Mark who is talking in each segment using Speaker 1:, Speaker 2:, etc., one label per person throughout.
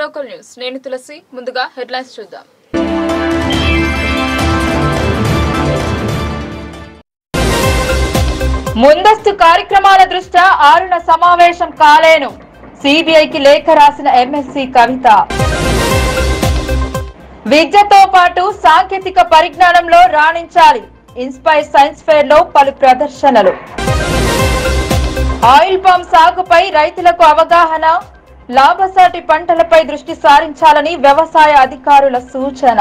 Speaker 1: local news నేను తులసి ముందుగా headlines చూద్దాం ముందస్తు కార్యక్రమాల దృష్ట్యా ఆరున సమావేశం కాలేను సిబిఐకి లేఖ రాసిన ఎమ్మెల్సీ కవిత విద్యతో పాటు సాంకేతిక పరిజ్ఞానంలో రాణించాలి ఇన్స్పైర్ సైన్స్ ఫేర్ లో పలు ప్రదర్శనలు ఆయిల్ పామ్ సాగుపై రైతులకు అవగాహన లాభసాటి పంటలపై దృష్టి సారించాలని వ్యవసాయ అధికారుల సూచన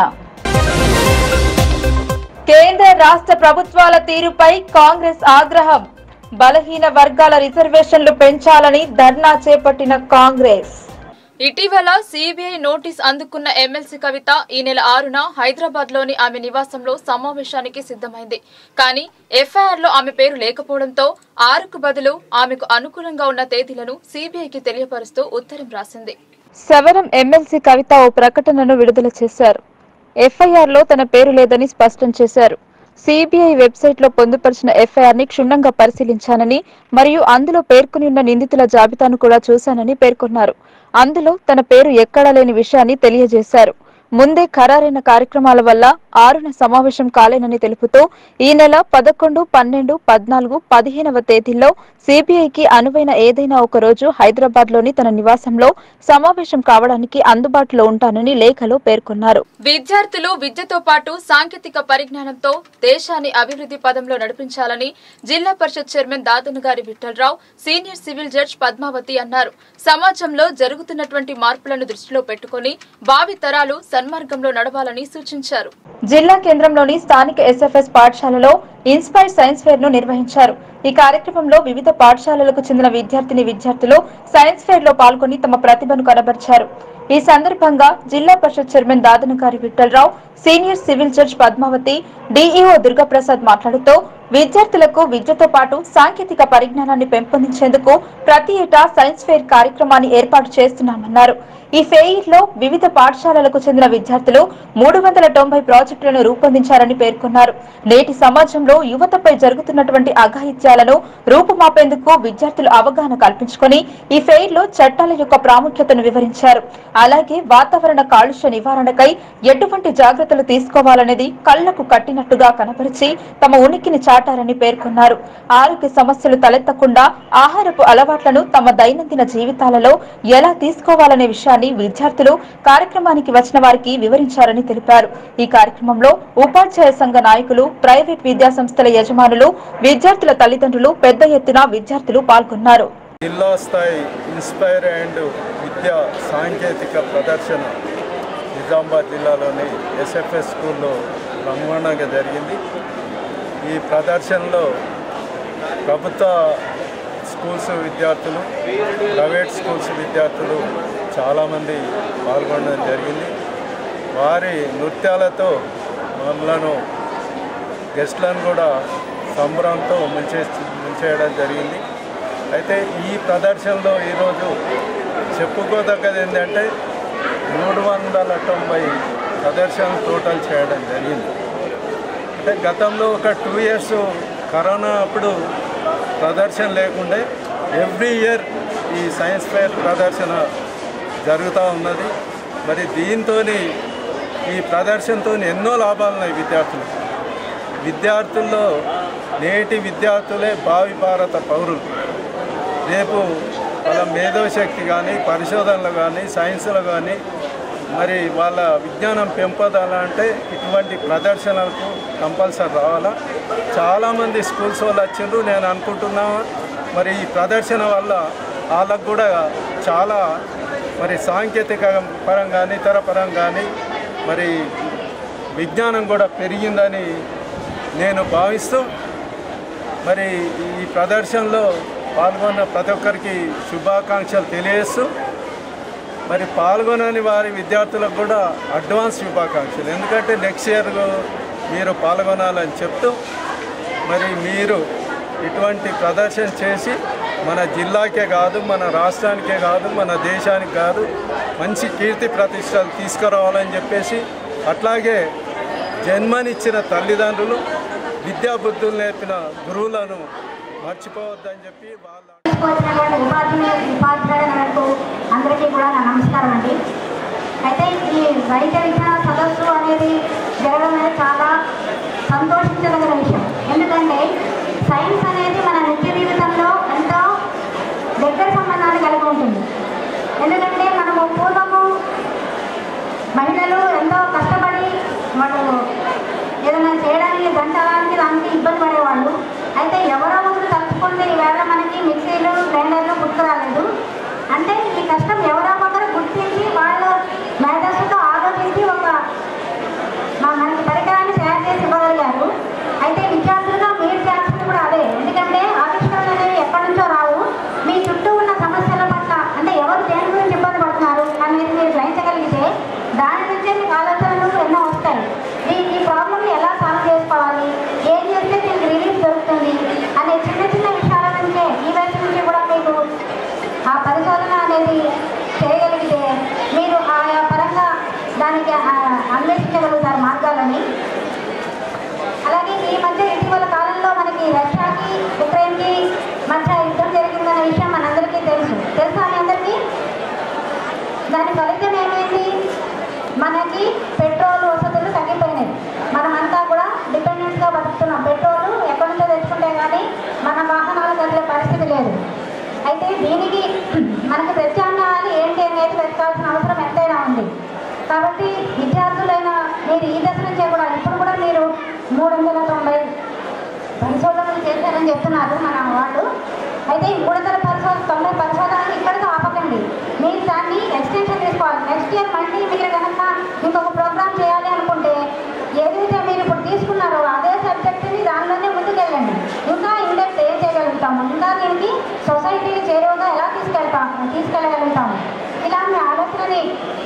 Speaker 1: కేంద్ర రాష్ట్ర ప్రభుత్వాల తీరుపై కాంగ్రెస్ ఆగ్రహం బలహీన వర్గాల రిజర్వేషన్లు పెంచాలని ధర్నా చేపట్టిన కాంగ్రెస్ ఇటీవల సిబిఐ నోటీస్ అందుకున్న ఎమ్మెల్సీ కవిత ఈ నెల ఆరున హైదరాబాద్ లోని ఆమె నివాసంలో సమావేశానికి సిద్ధమైంది కానీ ఎఫ్ఐఆర్ లో ఆమె పేరు లేకపోవడంతో ఆరుకు బదులు ఆమెకు అనుకూలంగా ఉన్న తేదీలను సిబిఐకి తెలియపరుస్తూ ఉత్తరం రాసింది సవరం ఎమ్మెల్సీ కవిత ఓ ప్రకటనను విడుదల చేశారు ఎఫ్ఐఆర్ లో తన పేరు లేదని స్పష్టం చేశారు సిబిఐ వెబ్సైట్ లో పొందుపరిచిన ఎఫ్ఐఆర్ ని క్షుణ్ణంగా పరిశీలించానని మరియు అందులో పేర్కొని ఉన్న నిందితుల జాబితాను కూడా చూశానని పేర్కొన్నారు అందులో తన పేరు ఎక్కడా లేని విషయాన్ని తెలియజేశారు ముందే ఖరారైన కార్యక్రమాల వల్ల ఆరున సమావేశం కాలేనని తెలుపుతూ ఈ నెల పదకొండు పన్నెండు పద్నాలుగు పదిహేనవ తేదీల్లో సిబిఐకి అనువైన ఏదైనా ఒక రోజు హైదరాబాద్ లోని తన నివాసంలో సమావేశం కావడానికి అందుబాటులో ఉంటానని లేఖలో పేర్కొన్నారు విద్యార్థులు విద్యతో పాటు సాంకేతిక పరిజ్ఞానంతో దేశాన్ని అభివృద్ధి పదంలో నడిపించాలని జిల్లా పరిషత్ చైర్మన్ దాదన్ గారి Vithalrao senior civil judge Padmavathi అన్నారు సమాజంలో జరుగుతున్నటువంటి మార్పులను దృష్టిలో పెట్టుకుని భావి తరాలు సన్మార్గంలో నడవాలని సూచించారు జిల్లా కేంద్రంలోని స్థానిక ఎస్ఎఫ్ఎస్ పాఠశాలలో ఇన్స్పైర్ సైన్స్ ఫేర్ ను నిర్వహించారు ఈ కార్యక్రమంలో వివిధ పాఠశాలలకు చెందిన విద్యార్థిని విద్యార్థులు సైన్స్ ఫేర్ లో పాల్గొని తమ ప్రతిభను కనబర్చారు ఈ సందర్భంగా జిల్లా పరిషత్ చైర్మన్ దాదనకారి Vithalrao senior civil judge Padmavathi DEO Durgaprasad మాట్లాడుతూ విద్యార్థులకు విద్యతో పాటు సాంకేతిక పరిజ్ఞానాన్ని పెంపొందించేందుకు ప్రతి ఏటా సైన్స్ ఫెయిర్ కార్యక్రమాన్ని ఏర్పాటు చేస్తున్నామన్నారు ఈ ఫెయిర్ లో వివిధ పాఠశాలలకు చెందిన విద్యార్థులు మూడు వందల తొంభై ప్రాజెక్టులను రూపొందించారని పేర్కొన్నారు నేటి సమాజంలో యువతపై జరుగుతున్నటువంటి అఘాయిత్యాలను రూపుమాపేందుకు విద్యార్థులు అవగాహన కల్పించుకొని ఈ ఫెయిర్ లో చట్టాల యొక్క ప్రాముఖ్యతను వివరించారు అలాగే వాతావరణ కాలుష్య నివారణకై ఎటువంటి జాగ్రత్తలు తీసుకోవాలనేది కళ్లకు కట్టినట్టుగా కనపరిచి తమ ఉనికిని చాటారని పేర్కొన్నారు ఆరోగ్య సమస్యలు తలెత్తకుండా ఆహారపు అలవాట్లను తమ దైనందిన జీవితాలలో ఎలా తీసుకోవాలనే విషయాన్ని విద్యార్థులు కార్యక్రమానికి వచ్చిన వారికి వివరించారని తెలిపారు ఈ కార్యక్రమంలో ఉపాధ్యాయ సంఘ నాయకులు ప్రైవేట్ విద్యా సంస్థల యజమానులు విద్యార్థుల తల్లిదండ్రులు పెద్ద ఎత్తున విద్యార్థులు పాల్గొన్నారు
Speaker 2: జిల్లా స్థాయి ఇన్స్పైర్ అండ్ విద్యా సాంకేతిక ప్రదర్శన నిజామాబాద్ జిల్లాలోని ఎస్ఎఫ్ఎస్ స్కూల్లో బ్రహ్మాండంగా జరిగింది ఈ ప్రదర్శనలో ప్రభుత్వ స్కూల్స్ విద్యార్థులు ప్రైవేట్ స్కూల్స్ విద్యార్థులు చాలామంది పాల్గొనడం జరిగింది వారి నృత్యాలతో మమ్మలను గెస్ట్లను కూడా సంబరంతో ముంచే ముంచేయడం జరిగింది అయితే ఈ ప్రదర్శనలో ఈరోజు చెప్పుకోదగ్గది ఏంటంటే మూడు వందల తొంభై ప్రదర్శనలు టోటల్ చేయడం జరిగింది అంటే గతంలో ఒక టూ ఇయర్స్ కరోనా అప్పుడు ప్రదర్శన లేకుండే ఎవ్రీ ఇయర్ ఈ సైన్స్ ఫేర్ ప్రదర్శన జరుగుతూ ఉన్నది మరి దీంతో ఈ ప్రదర్శనతో ఎన్నో లాభాలు ఉన్నాయి విద్యార్థులకు విద్యార్థుల్లో నేటి విద్యార్థులే భావి భారత పౌరులు రేపు వాళ్ళ మేధోశక్తి కానీ పరిశోధనలు కానీ సైన్స్లో కానీ మరి వాళ్ళ విజ్ఞానం పెంపొందాలంటే అంటే ఇటువంటి ప్రదర్శనలకు కంపల్సరీ రావాలా చాలామంది స్కూల్స్ వాళ్ళు వచ్చిండ్రు నేను అనుకుంటున్నా మరి ఈ ప్రదర్శన వల్ల వాళ్ళకు కూడా చాలా మరి సాంకేతిక పరం కానీ ఇతర పరం కానీ మరి విజ్ఞానం కూడా పెరిగిందని నేను భావిస్తూ మరి ఈ ప్రదర్శనలో పాల్గొన్న ప్రతి ఒక్కరికి శుభాకాంక్షలు తెలియజేస్తూ మరి పాల్గొనని వారి విద్యార్థులకు కూడా అడ్వాన్స్ శుభాకాంక్షలు ఎందుకంటే నెక్స్ట్ ఇయర్ మీరు పాల్గొనాలని చెప్తూ మరి మీరు ఇటువంటి ప్రదర్శన చేసి మన జిల్లాకే కాదు మన రాష్ట్రానికే కాదు మన దేశానికి కాదు మంచి కీర్తి ప్రతిష్టలు తీసుకురావాలని చెప్పేసి అట్లాగే జన్మనిచ్చిన తల్లిదండ్రులు విద్యాబుద్ధులు నేర్పిన గురువులను మర్చిపోవద్దని చెప్పి వాళ్ళ
Speaker 3: వచ్చినటువంటి ఉపాధ్యాయ ఉపాధ్యాయులకు అందరికీ కూడా నా నమస్కారం అండి అయితే ఈ వైద్య విజ్ఞాన సదస్సు అనేది జరగడం అనేది చాలా సంతోషించదగిన విషయం ఎందుకంటే సైన్స్ అనేది మన నిత్య జీవితంలో ఎంతో దగ్గర సంబంధాన్ని కలిగి ఉంటుంది ఎందుకంటే మనము పూర్వము మహిళలు ఎంతో కష్టపడి వాళ్ళు ఏదైనా చేయడానికి గంటడానికి దానికి ఇబ్బంది పడేవాళ్ళు అయితే ఎవరో ఒకరు తలుచుకుంటే ఈవేళ మనకి మిక్సీలు గ్రైండర్లు గుర్తురాలేదు అంటే ఈ కష్టం ఎవరో ఒకరు గుర్తించి వాళ్ళు మేధస్సుతో ఆలోచించి ఒక మా మనకి పరికరాన్ని తయారు చేసి ఇవ్వగలిగారు అయితే విద్యార్థులుగా మీరు చేయాల్సింది కూడా అదే ఎందుకంటే ఆవిష్కరణలు అనేవి ఎక్కడి నుంచో రావు మీ చుట్టూ ఉన్న సమస్యల పట్ల అంటే ఎవరు దేని గురించి ఇబ్బంది పడుతున్నారు అనేది మీరు గ్రహించగలిగితే దాని నుంచే మీకు ఆలోచనలు ఎన్నో వస్తాయి ఈ ఈ ప్రాబ్లమ్ని ఎలా సాల్వ్ చేసుకోవాలి ఏం చేస్తే దీనికి రిలీఫ్ దొరుకుతుంది అనే చిన్న చిన్న విషయాల నుంచే ఈ వయసు నుంచి కూడా మీకు ఆ పరిశోధన అనేది చేయగలిగితే మీరు ఆయా పరంగా దానికి ఆ, అన్వేషించగలుగుతారు మార్గాలని అలాగే ఈ మధ్య ఇటీవల కాలంలో మనకి రష్యాకి ఉక్రెయిన్కి మధ్య యుద్ధం జరిగిందనే విషయం మనందరికీ తెలుసు తెలుసా మీ అందరికీ దాని ఫలితం ఏమైంది మనకి పెట్రోల్ వసతులు తగ్గిపోయినాయి మనమంతా కూడా డిపెండెంట్గా బతుకుతున్నాం పెట్రోల్ ఎక్కడి నుంచో తెచ్చుకుంటే కానీ మన వాహనాలు కదిలే పరిస్థితి లేదు అయితే దీనికి మనకి ప్రత్యామ్నాయాలు ఏంటి అనేది వెతకాల్సిన అవసరం ఎంతైనా ఉంది కాబట్టి విద్యార్థులైన మీరు ఈ దశ నుంచే కూడా ఇప్పుడు కూడా మీరు మూడు వందల తొంభై పరిశోధనలు చేశారని చెప్తున్నారు మన వాళ్ళు అయితే ఈ మూడు వందల పరిశోధన తొంభై పరిశోధనలు ఇక్కడితో ఆపకండి మీరు దాన్ని ఎక్స్టెన్షన్ తీసుకోవాలి నెక్స్ట్ ఇయర్ మళ్ళీ మీరు కనుక ఇంకొక ప్రోగ్రామ్ చేయాలి అనుకుంటే ఏదైతే మీరు ఇప్పుడు తీసుకున్నారో అదే సబ్జెక్ట్ని దానిలోనే ముందుకెళ్ళండి ఇంకా ఇండెక్స్ ఏం చేయగలుగుతాము ఇంకా దీనికి సొసైటీకి చేరువగా ఎలా తీసుకెళ్తాము తీసుకెళ్ళగలుగుతాము ఇలా మీ ఆలోచనని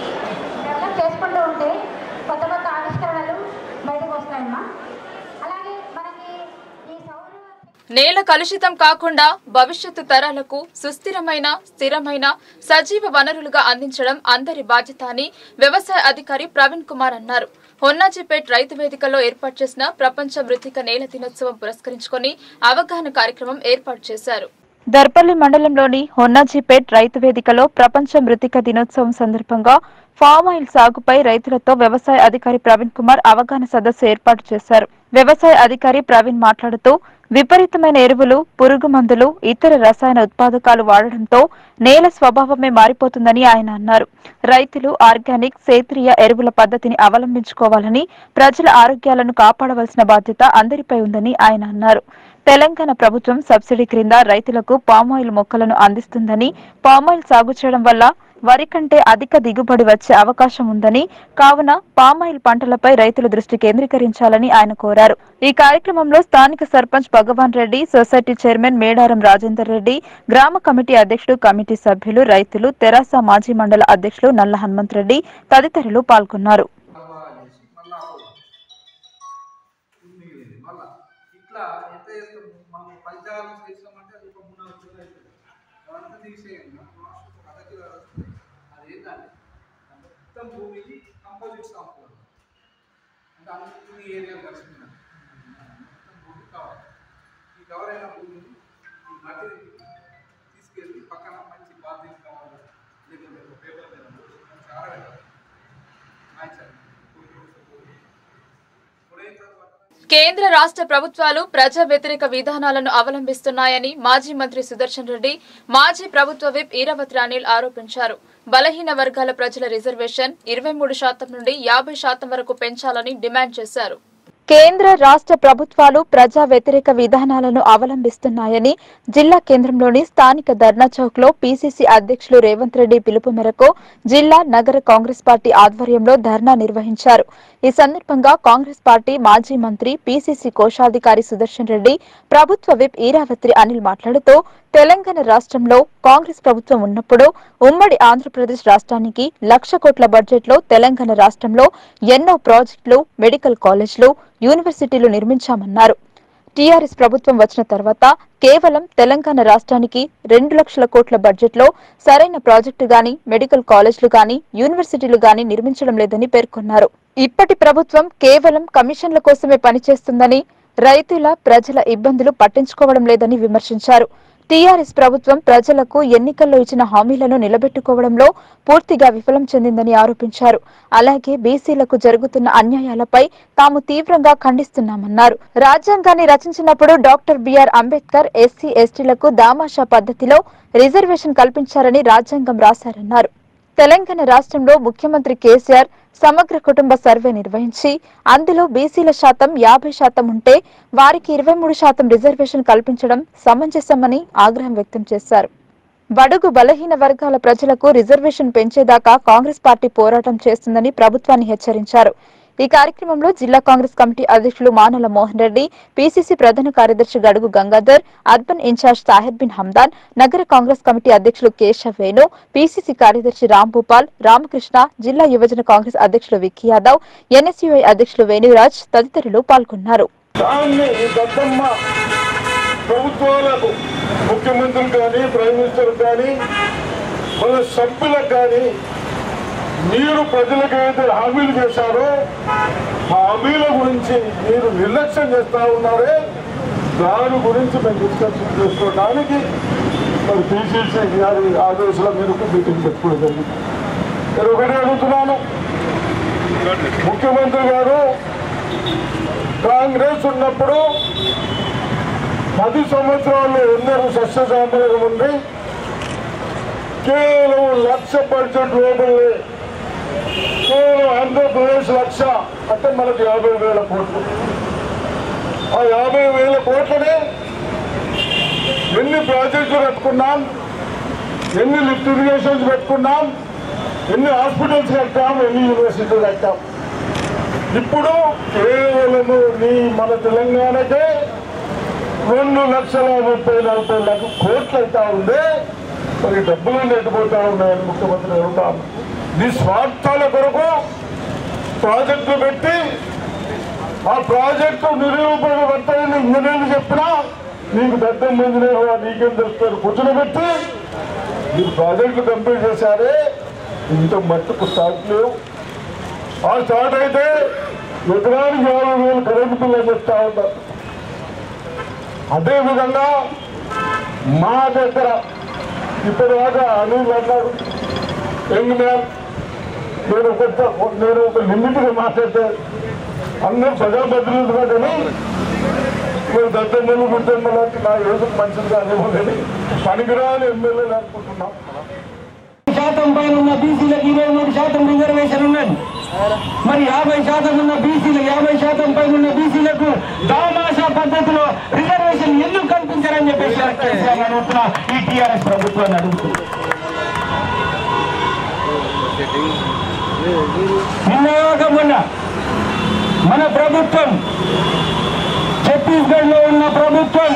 Speaker 3: డెవలప్ చేసుకుంటూ ఉంటే కొత్త కొత్త ఆవిష్కరణలు బయటకు వస్తాయమ్మా అలాగే మనకి ఈ సౌర
Speaker 1: నేల కలుషితం కాకుండా భవిష్యత్తు తరాలకు సుస్థిరమైన స్థిరమైన సజీవ వనరులుగా అందించడం అందరి బాధ్యత అని వ్యవసాయ అధికారి ప్రవీణ్ కుమార్ అన్నారు హొన్నాజీపేట్ రైతు వేదికలో ఏర్పాటు చేసిన ప్రపంచ మృతిక నేల దినోత్సవం పురస్కరించుకొని అవగాహన కార్యక్రమం ఏర్పాటు చేశారు దర్పల్లి మండలంలోని హొన్నాజీపేట్ రైతు వేదికలో ప్రపంచ మృతిక దినోత్సవం సందర్భంగా ఫామ్ ఆయిల్ సాగుపై రైతులతో వ్యవసాయ అధికారి ప్రవీణ్ కుమార్ అవగాహన సదస్సు ఏర్పాటు చేశారు వ్యవసాయ అధికారి ప్రవీణ్ మాట్లాడుతూ విపరీతమైన ఎరువులు పురుగు మందులు ఇతర రసాయన ఉత్పాదకాలు వాడడంతో నేల స్వభావమే మారిపోతుందని ఆయన అన్నారు రైతులు ఆర్గానిక్ సేంద్రియ ఎరువుల పద్ధతిని అవలంబించుకోవాలని ప్రజల ఆరోగ్యాలను కాపాడవలసిన బాధ్యత అందరిపై ఉందని ఆయన అన్నారు తెలంగాణ ప్రభుత్వం సబ్సిడీ క్రింద రైతులకు పామాయిల్ మొక్కలను అందిస్తుందని పామాయిల్ సాగు చేయడం వల్ల వరి కంటే అధిక దిగుబడి వచ్చే అవకాశం ఉందని కావున పామాయిల్ పంటలపై రైతులు దృష్టి కేంద్రీకరించాలని ఆయన కోరారు ఈ కార్యక్రమంలో స్థానిక సర్పంచ్ భగవాన్ రెడ్డి సొసైటీ చైర్మన్ మేడారం రాజేందర్ రెడ్డి గ్రామ కమిటీ అధ్యక్షుడు కమిటీ సభ్యులు రైతులు తెరాస మాజీ మండల అధ్యక్షులు నల్ల హనుమంత్ రెడ్డి తదితరులు పాల్గొన్నారు
Speaker 4: మళ్ళా మిగిలింది మళ్ళా ఇట్లా ఎంత చేస్తాం మనం పంచాలు చేసామంటే అది ఒక మూడు నాలుగు కిలో అవుతుంది అదంతా తీసేయండి ఒక అర్ధ కిలో వస్తుంది అది ఏంటంటే మొత్తం భూమికి కంపోజిట్ సాంపుల్ అంటే అన్ని ఏరియా కలుసుకున్నాం మొత్తం భూమి కవర్ ఈ కవర్ అయిన భూమిని ఈ మట్టిని తీసుకెళ్ళి పక్కన మంచి బాధ్యత కావాలి లేకపోతే ఒక పేపర్ మీద మంచి ఆరబెట్టాలి మంచి ఇప్పుడు ఏం తర్వాత
Speaker 1: కేంద్ర రాష్ట్ర ప్రభుత్వాలు ప్రజా వ్యతిరేక విధానాలను అవలంబిస్తున్నాయని మాజీ మంత్రి సుదర్శన్ రెడ్డి మాజీ ప్రభుత్వ విప్ ఈరవత్ రాణిల్ ఆరోపించారు బలహీన వర్గాల ప్రజల రిజర్వేషన్ ఇరవై మూడు శాతం నుండి యాభై శాతం వరకు పెంచాలని డిమాండ్ చేశారు కేంద్ర రాష్ట్ర ప్రభుత్వాలు ప్రజా వ్యతిరేక విధానాలను అవలంబిస్తున్నాయని జిల్లా కేంద్రంలోని స్థానిక ధర్నా చౌక్ లో పీసీసీ అధ్యక్షులు రేవంత్ రెడ్డి పిలుపు మేరకు జిల్లా నగర కాంగ్రెస్ పార్టీ ఆధ్వర్యంలో ధర్నా నిర్వహించారు ఈ సందర్భంగా కాంగ్రెస్ పార్టీ మాజీ మంత్రి పీసీసీ కోశాధికారి సుదర్శన్ రెడ్డి ప్రభుత్వ విప్ ఈరావత్రి అనిల్ మాట్లాడుతూ తెలంగాణ రాష్ట్రంలో కాంగ్రెస్ ప్రభుత్వం ఉన్నప్పుడు ఉమ్మడి ఆంధ్రప్రదేశ్ రాష్ట్రానికి లక్ష కోట్ల బడ్జెట్ లో తెలంగాణ రాష్ట్రంలో ఎన్నో ప్రాజెక్టులు మెడికల్ కాలేజీలు యూనివర్సిటీలు నిర్మించామన్నారు టీఆర్ఎస్ ప్రభుత్వం వచ్చిన తర్వాత కేవలం తెలంగాణ రాష్ట్రానికి రెండు లక్షల కోట్ల బడ్జెట్ లో సరైన ప్రాజెక్టు గాని మెడికల్ కాలేజీలు గాని యూనివర్సిటీలు గాని నిర్మించడం లేదని పేర్కొన్నారు ఇప్పటి ప్రభుత్వం కేవలం కమిషన్ల కోసమే పనిచేస్తుందని రైతుల ప్రజల ఇబ్బందులు పట్టించుకోవడం లేదని విమర్శించారు టీఆర్ఎస్ ప్రభుత్వం ప్రజలకు ఎన్నికల్లో ఇచ్చిన హామీలను నిలబెట్టుకోవడంలో పూర్తిగా విఫలం చెందిందని ఆరోపించారు అలాగే బీసీలకు జరుగుతున్న అన్యాయాలపై తాము తీవ్రంగా ఖండిస్తున్నామన్నారు రాజ్యాంగాన్ని రచించినప్పుడు డాక్టర్ బిఆర్ అంబేద్కర్ ఎస్సీ ఎస్టీలకు దామాషా పద్ధతిలో రిజర్వేషన్ కల్పించారని రాజ్యాంగం రాశారన్నారు తెలంగాణ రాష్ట్రంలో ముఖ్యమంత్రి కేసీఆర్ సమగ్ర కుటుంబ సర్వే నిర్వహించి అందులో బీసీల శాతం యాభై శాతం ఉంటే వారికి ఇరవై మూడు శాతం రిజర్వేషన్ కల్పించడం సమంజసమని ఆగ్రహం వ్యక్తం చేశారు బడుగు బలహీన వర్గాల ప్రజలకు రిజర్వేషన్ పెంచేదాకా కాంగ్రెస్ పార్టీ పోరాటం చేస్తుందని ప్రభుత్వాన్ని హెచ్చరించారు ఈ కార్యక్రమంలో జిల్లా కాంగ్రెస్ కమిటీ అధ్యక్షులు మానల మోహన్ రెడ్డి పీసీసీ ప్రధాన కార్యదర్శి గడుగు గంగాధర్ అర్బన్ ఇన్ఛార్జ్ తాహిర్ బిన్ హమ్దాన్ నగర కాంగ్రెస్ కమిటీ అధ్యక్షులు కేశవ్ వేణు పీసీసీ కార్యదర్శి రామ్ భూపాల్ రామకృష్ణ జిల్లా యువజన కాంగ్రెస్ అధ్యక్షులు విక్కీ యాదవ్ ఎన్ఎస్యుఐ అధ్యక్షులు వేణురాజ్ తదితరులు పాల్గొన్నారు
Speaker 5: దాన్ని ఈ దత్తమ్మ ప్రభుత్వాలకు ముఖ్యమంత్రులు కానీ ప్రైమ్ మినిస్టర్ కానీ మన సభ్యులకు కానీ మీరు ప్రజలకు ఏదైతే హామీలు చేశారో ఆ హామీల గురించి మీరు నిర్లక్ష్యం చేస్తా ఉన్నారే దాని గురించి మేము డిస్కషన్ చేసుకోవడానికి మరి పిసిసి గారి ఆదేశాల మేరకు మీటింగ్ పెట్టుకోవడం జరిగింది నేను ఒకటే అడుగుతున్నాను ముఖ్యమంత్రి గారు కాంగ్రెస్ ఉన్నప్పుడు పది సంవత్సరాలు అందరూ సస్యశామలుగా ఉంది కేవలం లక్ష బడ్జెట్ లోపలే కేవలం ఆంధ్రప్రదేశ్ లక్ష అంటే మనకు యాభై వేల కోట్లు ఆ యాభై వేల కోట్లనే ఎన్ని ప్రాజెక్టులు కట్టుకున్నాం ఎన్ని లిఫ్ట్ ఇరిగేషన్స్ పెట్టుకున్నాం ఎన్ని హాస్పిటల్స్ కట్టాం ఎన్ని యూనివర్సిటీలు కట్టాం ఇప్పుడు కేవలము నీ మన తెలంగాణకే రెండు లక్షల ముప్పై నలభై లక్షల కోట్లు అవుతా ఉందే మరి డబ్బులు నెట్టిపోతా ఉన్నాయని ముఖ్యమంత్రి అడుగుతాను నీ స్వార్థాల కొరకు ప్రాజెక్టులు పెట్టి ఆ ప్రాజెక్టు నిరూపణపడతాయని ఇంజనీర్లు చెప్పినా నీకు పెద్ద ఇంజనీర్ నీకేం తెలుస్తారు కూర్చోబెట్టి మీరు ప్రాజెక్టులు కంప్లీట్ చేశారే ఇంత మట్టుకు స్టార్ట్ లేవు ఆ స్టార్ట్ అయితే ఎకరానికి యాభై వేలు కరెంటు బిల్లు అని చెప్తా ఉంటారు అదేవిధంగా మా దగ్గర ఇప్పటిదాకా అనిల్ అన్నాడు యంగ్ మ్యాన్ నేను ఒక నేను ఒక లిమిట్గా మాట్లాడితే అందరూ ప్రజాప్రతినిధులుగా కానీ మీరు దత్తమ్మలు గుర్తమ్మ లాంటి నా యోజన మంచిది కాదేమో కానీ పనికిరాని ఎమ్మెల్యేలు అనుకుంటున్నాం
Speaker 6: శాతం పైన ఉన్న బీసీలకు ఇరవై మూడు శాతం రిజర్వేషన్ ఉన్నది మరి యాభై శాతం ఉన్న బీసీలు యాభై శాతం పైన ఉన్న బీసీలకు దామాషా పద్ధతిలో రిజర్వేషన్ ఎందుకు కల్పించారని చెప్పేసి కేసీఆర్ అడుగుతున్నా ఈ టీఆర్ఎస్ ప్రభుత్వాన్ని అడుగుతున్నా నిన్నగాక మొన్న మన ప్రభుత్వం ఛత్తీస్గఢ్ లో ఉన్న ప్రభుత్వం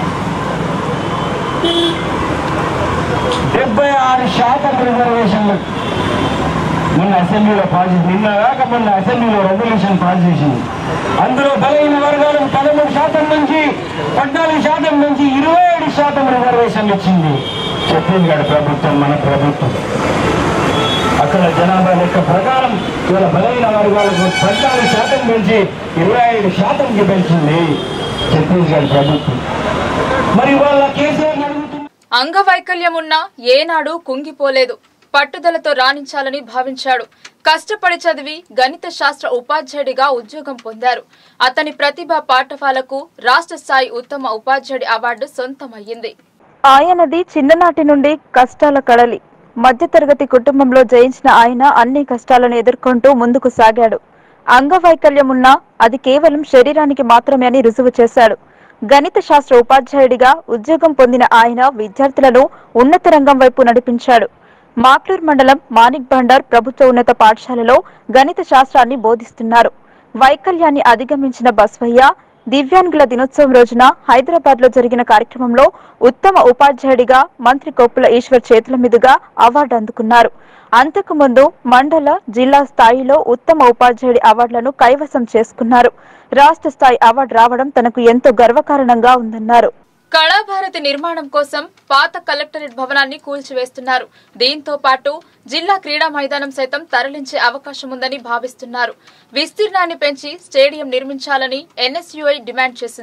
Speaker 6: డెబ్బై ఆరు శాతం రిజర్వేషన్లు మొన్న అసెంబ్లీలో పాస్ చేసి నిన్న కాక మొన్న అసెంబ్లీలో రెజల్యూషన్ పాస్ చేసింది అందులో బలైన వర్గాలకు పదమూడు శాతం నుంచి పద్నాలుగు శాతం నుంచి ఇరవై ఏడు శాతం రిజర్వేషన్లు ఇచ్చింది ఛత్తీస్గఢ్ ప్రభుత్వం మన ప్రభుత్వం అక్కడ జనాభా లెక్క ప్రకారం ఇవాళ బలైన వర్గాలకు పద్నాలుగు శాతం నుంచి ఇరవై ఐదు శాతంకి పెంచింది ఛత్తీస్గఢ్ ప్రభుత్వం మరి వాళ్ళ కేసీఆర్ అడుగుతున్న
Speaker 1: అంగవైకల్యం ఉన్నా ఏనాడు కుంగిపోలేదు పట్టుదలతో రాణించాలని భావించాడు కష్టపడి చదివి గణిత శాస్త్ర ఉపాధ్యాయుడిగా ఉద్యోగం పొందారు అతని ప్రతిభ పాఠశాలకు రాష్ట్ర స్థాయి ఉత్తమ ఉపాధ్యాయుడి అవార్డు సొంతమయ్యింది ఆయనది చిన్ననాటి నుండి కష్టాల కడలి మధ్యతరగతి కుటుంబంలో జయించిన ఆయన అన్ని కష్టాలను ఎదుర్కొంటూ ముందుకు సాగాడు అంగవైకల్యం ఉన్నా అది కేవలం శరీరానికి మాత్రమే అని రుజువు చేశాడు గణిత శాస్త్ర ఉపాధ్యాయుడిగా ఉద్యోగం పొందిన ఆయన విద్యార్థులను ఉన్నత రంగం వైపు నడిపించాడు మాక్లూర్ మండలం మాణిక్ బండార్ ప్రభుత్వ ఉన్నత పాఠశాలలో గణిత శాస్త్రాన్ని బోధిస్తున్నారు వైకల్యాన్ని అధిగమించిన బస్వయ్య దివ్యాంగుల దినోత్సవం రోజున హైదరాబాద్ లో జరిగిన కార్యక్రమంలో ఉత్తమ ఉపాధ్యాయుడిగా మంత్రి కొప్పుల ఈశ్వర్ చేతుల మీదుగా అవార్డు అందుకున్నారు అంతకు ముందు మండల జిల్లా స్థాయిలో ఉత్తమ ఉపాధ్యాయుడి అవార్డులను కైవసం చేసుకున్నారు రాష్ట్ర స్థాయి అవార్డు రావడం తనకు ఎంతో గర్వకారణంగా ఉందన్నారు కళాభారతి నిర్మాణం కోసం పాత కలెక్టరేట్ భవనాన్ని కూల్చివేస్తున్నారు దీంతో పాటు జిల్లా క్రీడా మైదానం సైతం తరలించే అవకాశం ఉందని భావిస్తున్నారు విస్తీర్ణాన్ని పెంచి స్టేడియం నిర్మించాలని ఎన్ఎస్యుఐ డిమాండ్ చేసింది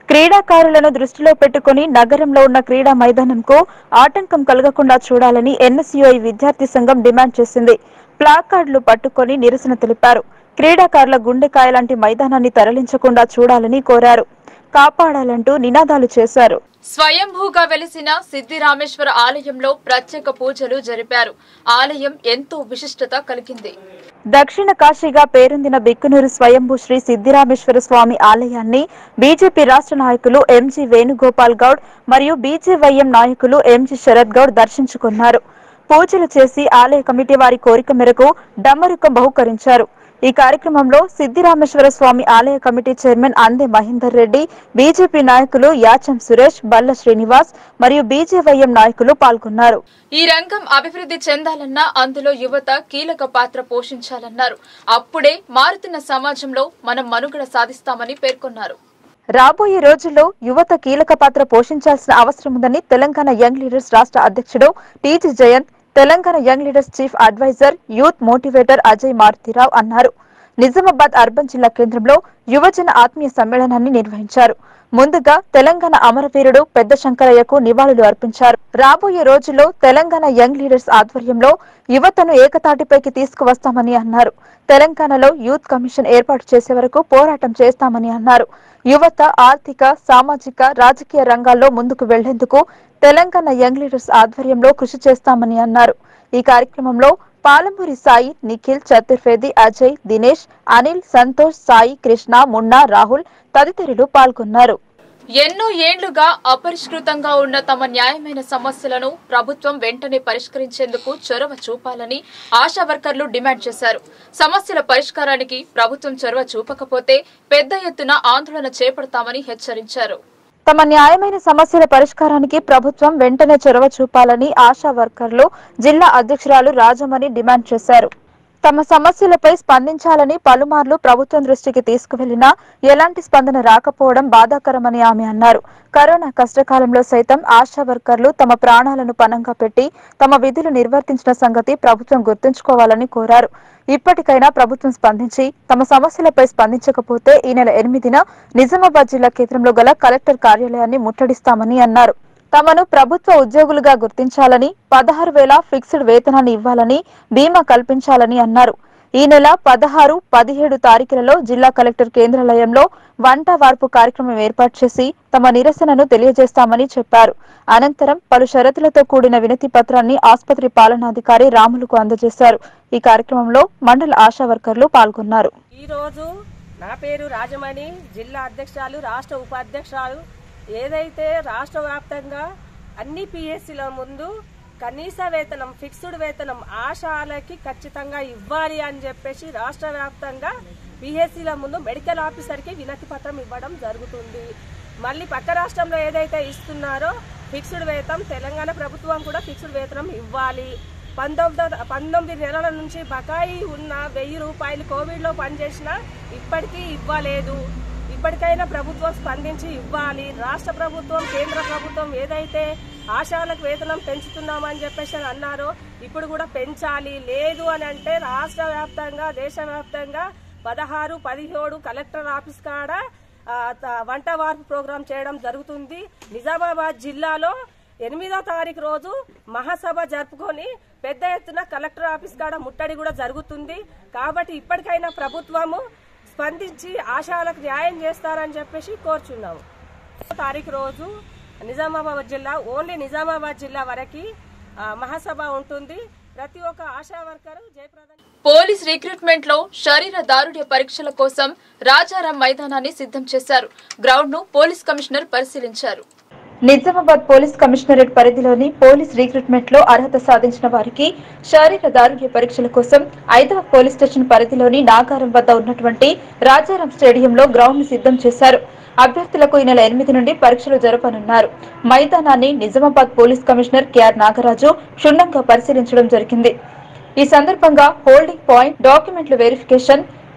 Speaker 1: క్రీడాకారులను దృష్టిలో పెట్టుకుని నగరంలో ఉన్న క్రీడా మైదానంకు ఆటంకం కలగకుండా చూడాలని ఎన్ఎస్యుఐ విద్యార్థి సంఘం డిమాండ్ చేసింది ప్లాకార్డులు పట్టుకొని నిరసన తెలిపారు క్రీడాకారుల గుండెకాయ లాంటి మైదానాన్ని తరలించకుండా చూడాలని కోరారు కాపాడాలంటూ నినాదాలు చేశారు స్వయంభూగా వెలిసిన సిద్ధిరామేశ్వర ఆలయంలో ప్రత్యేక పూజలు జరిపారు ఆలయం ఎంతో విశిష్టత కలిగింది దక్షిణ కాశీగా పేరొందిన బిక్కునూరు స్వయంభూ శ్రీ సిద్ధిరామేశ్వర స్వామి ఆలయాన్ని బీజేపీ రాష్ట్ర నాయకులు ఎంజీ వేణుగోపాల్ గౌడ్ మరియు బీజేవైఎం నాయకులు ఎంజీ శరత్ గౌడ్ దర్శించుకున్నారు పూజలు చేసి ఆలయ కమిటీ వారి కోరిక మేరకు డమ్మరుకం బహుకరించారు ఈ కార్యక్రమంలో సిద్ధిరామేశ్వర స్వామి ఆలయ కమిటీ చైర్మన్ అందే మహేందర్ రెడ్డి బీజేపీ నాయకులు యాచం సురేష్ బల్ల శ్రీనివాస్ మరియు బీజేవైఎం నాయకులు పాల్గొన్నారు ఈ రంగం అభివృద్ధి చెందాలన్నా అందులో యువత కీలక పాత్ర పోషించాలన్నారు అప్పుడే మారుతున్న సమాజంలో మనం మనుగడ సాధిస్తామని పేర్కొన్నారు రాబోయే రోజుల్లో యువత కీలక పాత్ర పోషించాల్సిన అవసరం ఉందని తెలంగాణ యంగ్ లీడర్స్ రాష్ట్ర అధ్యక్షుడు TG Jayanth Telangana young leaders chief adviser youth motivator Ajay Maruthirao అన్నారు నిజామాబాద్ అర్బన్ జిల్లా కేంద్రంలో యువజన ఆత్మీయ సమ్మేళనాన్ని నిర్వహించారు ముందుగా తెలంగాణ అమరవీరుడు పెద్ద శంకరయ్యకు నివాళులు అర్పించారు రాబోయే రోజుల్లో తెలంగాణ యంగ్ లీడర్స్ ఆధ్వర్యంలో యువతను ఏకతాటిపైకి తీసుకువస్తామని అన్నారు తెలంగాణలో యూత్ కమిషన్ ఏర్పాటు చేసే వరకు పోరాటం చేస్తామని అన్నారు యువత ఆర్థిక సామాజిక రాజకీయ రంగాల్లో ముందుకు వెళ్లేందుకు తెలంగాణ యంగ్ లీడర్స్ ఆధ్వర్యంలో కృషి చేస్తామని అన్నారు ఈ కార్యక్రమంలో పాలమూరి సాయి నిఖిల్ చతుర్వేది అజయ్ దినేష్ అనిల్ సంతోష్ సాయి కృష్ణ మున్నా రాహుల్ తదితరులు పాల్గొన్నారు ఎన్నో ఏండ్లుగా అపరిష్కృతంగా ఉన్న తమ న్యాయమైన సమస్యలను ప్రభుత్వం వెంటనే పరిష్కరించేందుకు చొరవ చూపాలని ఆశా వర్కర్లు డిమాండ్ చేశారు సమస్యల పరిష్కారానికి ప్రభుత్వం చొరవ చూపకపోతే పెద్ద ఎత్తున ఆందోళన చేపడతామని హెచ్చరించారు తమ న్యాయమైన సమస్యల పరిష్కారానికి ప్రభుత్వం వెంటనే చొరవ చూపాలని ఆశా వర్కర్లు జిల్లా అధ్యక్షురాలు రాజమణి డిమాండ్ చేశారు తమ సమస్యలపై స్పందించాలని పలుమార్లు ప్రభుత్వం దృష్టికి తీసుకువెళ్లినా ఎలాంటి స్పందన రాకపోవడం బాధాకరమని ఆమె అన్నారు కరోనా కష్టకాలంలో సైతం ఆశా వర్కర్లు తమ ప్రాణాలను పణంగా పెట్టి తమ విధులు నిర్వర్తించిన సంగతి ప్రభుత్వం గుర్తుంచుకోవాలని కోరారు ఇప్పటికైనా ప్రభుత్వం స్పందించి తమ సమస్యలపై స్పందించకపోతే ఈ నెల ఎనిమిదిన నిజామాబాద్ జిల్లా కేంద్రంలో గల కలెక్టర్ కార్యాలయాన్ని ముట్టడిస్తామని అన్నారు తమను ప్రభుత్వ ఉద్యోగులుగా గుర్తించాలని పదహారు వేల ఫిక్స్డ్ వేతనాన్ని ఇవ్వాలని బీమా కల్పించాలని అన్నారు ఈ నెల పదహారు పదిహేడు తారీఖులలో జిల్లా కలెక్టర్ కేంద్రాలయంలో వంట వార్పు కార్యక్రమం ఏర్పాటు చేసి తమ నిరసనను తెలియజేస్తామని చెప్పారు అనంతరం పలు షరతులతో కూడిన వినతి పత్రాన్ని ఆసుపత్రి పాలనాధికారి రాములకు అందజేశారు ఈ కార్యక్రమంలో మండల ఆశా వర్కర్లు పాల్గొన్నారు
Speaker 7: ఈరోజు నా పేరు రాజమణి జిల్లా అధ్యక్షురాలు రాష్ట్ర ఉపాధ్యక్షురాలు ఏదైతే రాష్ట్ర వ్యాప్తంగా అన్ని పిఎస్సిల ముందు కనీస వేతనం ఫిక్స్డ్ వేతనం ఆశాలకి ఖచ్చితంగా ఇవ్వాలి అని చెప్పేసి రాష్ట్ర వ్యాప్తంగా పిఎస్సిల ముందు మెడికల్ ఆఫీసర్కి వినతి పత్రం ఇవ్వడం జరుగుతుంది మళ్ళీ పక్క రాష్ట్రంలో ఏదైతే ఇస్తున్నారో ఫిక్స్డ్ వేతనం తెలంగాణ ప్రభుత్వం కూడా ఫిక్స్డ్ వేతనం ఇవ్వాలి పంతొమ్మిది పంతొమ్మిది నెలల నుంచి బకాయి ఉన్న వెయ్యి రూపాయలు కోవిడ్లో పనిచేసినా ఇప్పటికీ ఇవ్వలేదు ఇప్పటికైనా ప్రభుత్వం స్పందించి ఇవ్వాలి రాష్ట్ర ప్రభుత్వం కేంద్ర ప్రభుత్వం ఏదైతే ఆశాలకు వేతనం పెంచుతున్నామని చెప్పేసి అని అన్నారో ఇప్పుడు కూడా పెంచాలి లేదు అని అంటే రాష్ట్ర వ్యాప్తంగా దేశవ్యాప్తంగా పదహారు పదిహేడు కలెక్టర్ ఆఫీస్ కాడ ఆ, త- వంట వార్పు ప్రోగ్రాం చేయడం జరుగుతుంది నిజామాబాద్ జిల్లాలో ఎనిమిదో తారీఖు రోజు మహాసభ జరుపుకొని పెద్ద ఎత్తున కలెక్టర్ ఆఫీస్ కాడ ముట్టడి కూడా జరుగుతుంది కాబట్టి ఇప్పటికైనా ప్రభుత్వము స్పందించి ఆశాలకు న్యాయం చేస్తారని చెప్పేసి కోరుచున్నాము తారీఖు రోజు నిజామాబాద్ జిల్లా ఓన్లీ నిజామాబాద్ జిల్లా వరకు ఆ, మహాసభ ఉంటుంది ప్రతి ఒక్క Asha worker Jayaprada
Speaker 1: police recruitment లో శరీర దారుఢ్య పరీక్షల కోసం రాజారాం మైదానాన్ని సిద్ధం చేశారు గ్రౌండ్ ను పోలీస్ కమిషనర్ పరిశీలించారు నిజామాబాద్ పోలీస్ కమిషనరేట్ పరిధిలోని పోలీస్ రిక్రూట్మెంట్ లో అర్హత సాధించిన వారికి శారీర దారుఢ్య పరీక్షల కోసం ఐదవ పోలీస్ స్టేషన్ పరిధిలోని నాగారం వద్ద ఉన్నటువంటి రాజారాం స్టేడియంలో గ్రౌండ్ ను సిద్ధం చేశారు అభ్యర్థులకు ఈ నెల ఎనిమిది నుండి పరీక్షలు జరపనున్నారు మైదానాన్ని Nizamabad police commissioner KR Nagaraju క్షుణ్ణంగా పరిశీలించడం జరిగింది ఈ సందర్భంగా హోల్డింగ్ పాయింట్ డాక్యుమెంట్ల వెరిఫికేషన్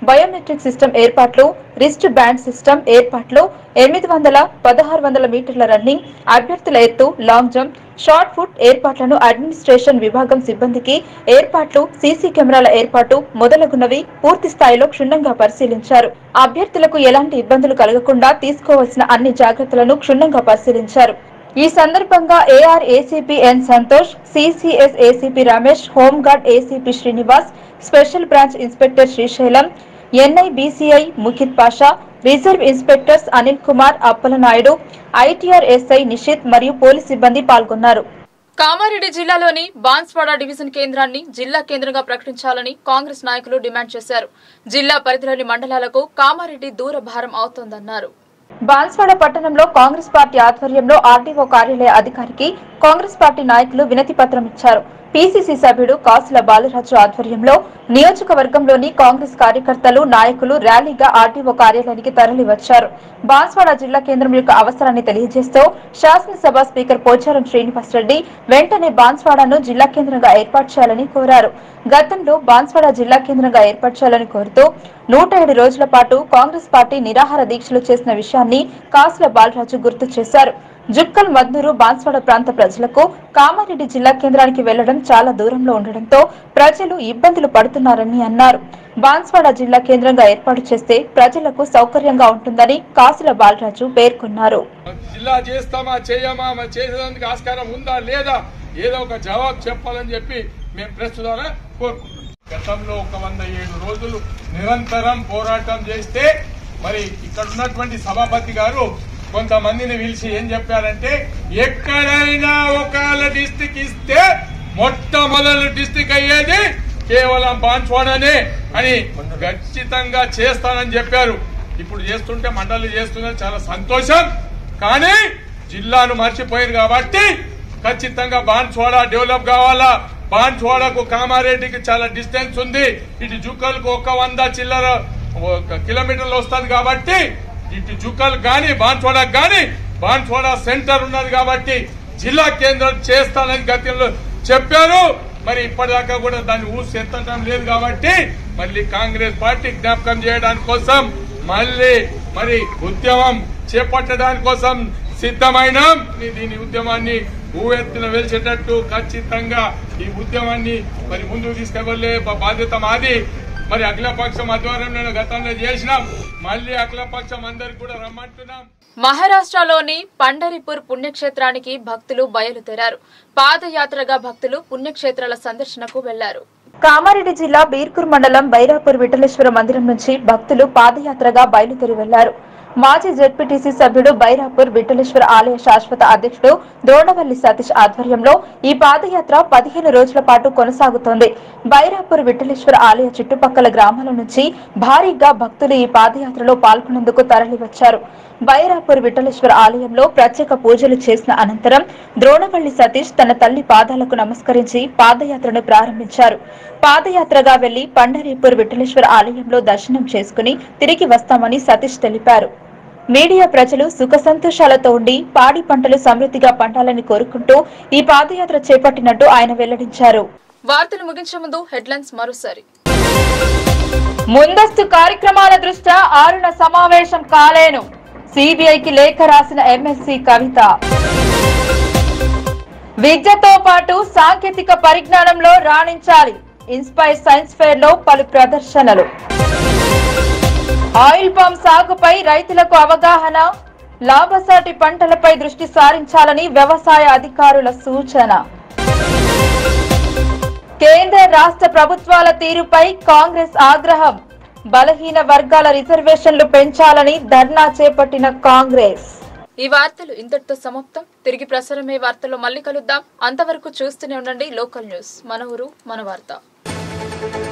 Speaker 1: బయోమెట్రిక్ సిస్టమ్ ఏర్పాట్లు రిస్ట్ బ్యాండ్ సిస్టమ్ ఏర్పాట్లు ఎనిమిది వందల పదహారు వందల మీటర్ల రన్నింగ్ అభ్యర్థుల ఎత్తు లాంగ్ జంప్ షార్ట్ ఫుట్ ఏర్పాట్లను అడ్మినిస్ట్రేషన్ విభాగం సిబ్బందికి ఏర్పాట్లు సీసీ కెమెరాల ఏర్పాటు మొదలగునవి పూర్తి స్థాయిలో క్షుణ్ణంగా పరిశీలించారు అభ్యర్థులకు ఎలాంటి ఇబ్బందులు కలగకుండా తీసుకోవాల్సిన అన్ని జాగ్రత్తలను క్షుణ్ణంగా పరిశీలించారు ఈ సందర్భంగా AR ACP N Santosh CCS ACP Ramesh home guard ACP Srinivas special branch inspector Srisailam NIBCI Mukhit Pasha reserve inspectors Anil Kumar Appalanaidu ITR SI Nishith మరియు పోలీస్ సిబ్బంది పాల్గొన్నారు కామారెడ్డి జిల్లాలోని బాన్స్వాడ డివిజన్ కేంద్రాన్ని జిల్లా కేంద్రంగా ప్రకటించాలని కాంగ్రెస్ నాయకులు డిమాండ్ చేశారు జిల్లా పరిధిలోని మండలాలకు కామారెడ్డి దూర భారం అవుతోందన్నారు బాన్స్వాడ పట్టణంలో కాంగ్రెస్ పార్టీ ఆధ్వర్యంలో ఆర్డీఓ కార్యాలయ అధికారికి కాంగ్రెస్ పార్టీ నాయకులు వినతి పత్రం ఇచ్చారు పీసీసీ సభ్యుడు కాసుల బాలరాజు ఆధ్వర్యంలో నియోజకవర్గంలోని కాంగ్రెస్ కార్యకర్తలు నాయకులు ర్యాలీగా ఆర్టీఓ కార్యాలయానికి తరలి వచ్చారు బాన్స్వాడ జిల్లా కేంద్రం యొక్క అవసరాన్ని తెలియజేస్తూ శాసనసభ స్పీకర్ పోచారం శ్రీనివాసరెడ్డి వెంటనే బాన్స్వాడను జిల్లా కేంద్రంగా ఏర్పాటు చేయాలని కోరారు గతంలో బాన్స్వాడ జిల్లా కేంద్రంగా ఏర్పాటు చేయాలని కోరుతూ నూట ఏడు రోజుల పాటు కాంగ్రెస్ పార్టీ నిరాహార దీక్షలు చేసిన విషయాన్ని కాసుల బాలరాజు గుర్తు చేశారు జుక్కల్ మద్దూరు బాన్స్వాడ ప్రాంత ప్రజలకు కామారెడ్డి జిల్లా కేంద్రానికి వెళ్లడం చాలా దూరంలో ఉండడంతో ప్రజలు ఇబ్బందులు పడుతున్నారని అన్నారు బాన్స్వాడ జిల్లా కేంద్రంగా ఏర్పాటు చేస్తే ప్రజలకు సౌకర్యంగా ఉంటుందని కాసుల బాలరాజు పేర్కొన్నారు
Speaker 8: జిల్లా చేస్తామా చేయమా మరి చేసేందుకు ఆస్కారం ఉందా లేదా ఏదో ఒక జవాబు చెప్పాలని చెప్పి మేము ప్రెస్ ద్వారా కోరుకుంటున్నాం గతంలో ఒక వంద ఏడు రోజులు నిరంతరం పోరాటం చేస్తే మరి ఇక్కడ ఉన్నటువంటి సభాపతి గారు కొంతమందిని పిలిచి ఏం చెప్పారంటే ఎక్కడైనా ఒకవేళ డిస్టిక్ ఇస్తే మొట్టమొదటి డిస్టిక్ అయ్యేది కేవలం బాన్స్వాడనే అని ఖచ్చితంగా చేస్తానని చెప్పారు ఇప్పుడు చేస్తుంటే మండలి చేస్తున్నది చాలా సంతోషం కానీ జిల్లాను మర్చిపోయారు కాబట్టి ఖచ్చితంగా బాన్స్వాడ డెవలప్ కావాలా బాన్స్వాడకు కామారెడ్డికి చాలా డిస్టెన్స్ ఉంది ఇటు జుక్కలకు ఒక వంద చిల్లర ఒక కిలోమీటర్లు వస్తుంది కాబట్టి ఇటు జుక్కలు గాని బాన్స్వాడకు గాని బాన్స్వాడ సెంటర్ ఉన్నది కాబట్టి జిల్లా కేంద్రం చేస్తానని గతంలో చెప్పారు మరి ఇప్పటిదాకా కూడా దాన్ని ఊసి ఎత్తడం లేదు కాబట్టి మళ్ళీ కాంగ్రెస్ పార్టీ జ్ఞాపకం చేయడానికి కోసం మళ్ళీ మరి ఉద్యమం చేపట్టడానికి కోసం సిద్ధమైన దీని ఉద్యమాన్ని ఊవెత్తున వెలిచేటట్టు ఖచ్చితంగా ఈ ఉద్యమాన్ని మరి ముందుకు తీసుకెళ్లే బాధ్యత మాది మరి అఖిలపక్షం ఆధ్వర్యం నేను గతంలో చేసినాం మళ్ళీ అఖిలపక్షం అందరికి కూడా రమ్మంటున్నాం
Speaker 1: మహారాష్ట్రలోని పండరిపూర్ పుణ్యక్షేత్రానికి భక్తులు బయలుదేరారు పాదయాత్రగా భక్తులు పుణ్యక్షేత్రాల సందర్శనకు వెళ్లారు కామారెడ్డి జిల్లా బీర్కూర్ మండలం బైరాపూర్ విఠలేశ్వర మందిరం నుంచి భక్తులు పాదయాత్రగా బయలుదేరి వెళ్లారు మాజీ జెడ్పీటీసీ సభ్యుడు బైరాపూర్ విఠలేశ్వర ఆలయ శాశ్వత అధ్యక్షుడు దోడవల్లి సతీష్ ఆధ్వర్యంలో ఈ పాదయాత్ర పదిహేను రోజుల పాటు కొనసాగుతోంది బైరాపూర్ విఠలేశ్వర ఆలయ చుట్టుపక్కల గ్రామాల నుంచి భారీగా భక్తులు ఈ పాదయాత్రలో పాల్గొనేందుకు తరలివచ్చారు బైరాపూర్ విఠలేశ్వర ఆలయంలో ప్రత్యేక పూజలు చేసిన అనంతరం ద్రోణవల్లి సతీష్ తన తల్లి పాదాలకు నమస్కరించి పాదయాత్రను ప్రారంభించారు పాదయాత్రగా వెళ్లి పండరీపూర్ విఠలేశ్వర ఆలయంలో దర్శనం చేసుకుని తిరిగి వస్తామని సతీష్ తెలిపారు మీడియా ప్రజలు సుఖ సంతోషాలతో ఉండి పాడి పంటలు సమృద్ధిగా పండాలని కోరుకుంటూ ఈ పాదయాత్ర చేపట్టినట్టు ఆయన వెల్లడించారు వార్తలు ముగించే ముందు హెడ్లైన్స్ మరోసారి ముందస్తు కార్యక్రమాల దృష్ట్యా ఆరున సమావేశం కాలేను సిబిఐకి లేఖ రాసిన ఎమ్మెల్సీ కవిత విద్యతో పాటు సాంకేతిక పరిజ్ఞానంలో రాణించాలి ఇన్స్పైర్ సైన్స్ ఫేర్ లో పలు ప్రదర్శనలు ఆయిల్ పామ్ సాగుపై రైతులకు అవగాహన లాభసాటి పంటలపై దృష్టి సారించాలని వ్యవసాయ అధికారుల సూచన కేంద్ర రాష్ట్ర ప్రభుత్వాల తీరుపై కాంగ్రెస్ ఆగ్రహం బలహీన వర్గాల రిజర్వేషన్లు పెంచాలని ధర్నా చేపట్టిన కాంగ్రెస్ ఈ వార్తలు ఇంతటితో సమాప్తం తిరిగి ప్రసారమయ్యే వార్తల్లో మళ్ళీ కలుద్దాం అంతవరకు చూస్తూనే ఉండండి లోకల్ న్యూస్ మన ఊరు మన వార్త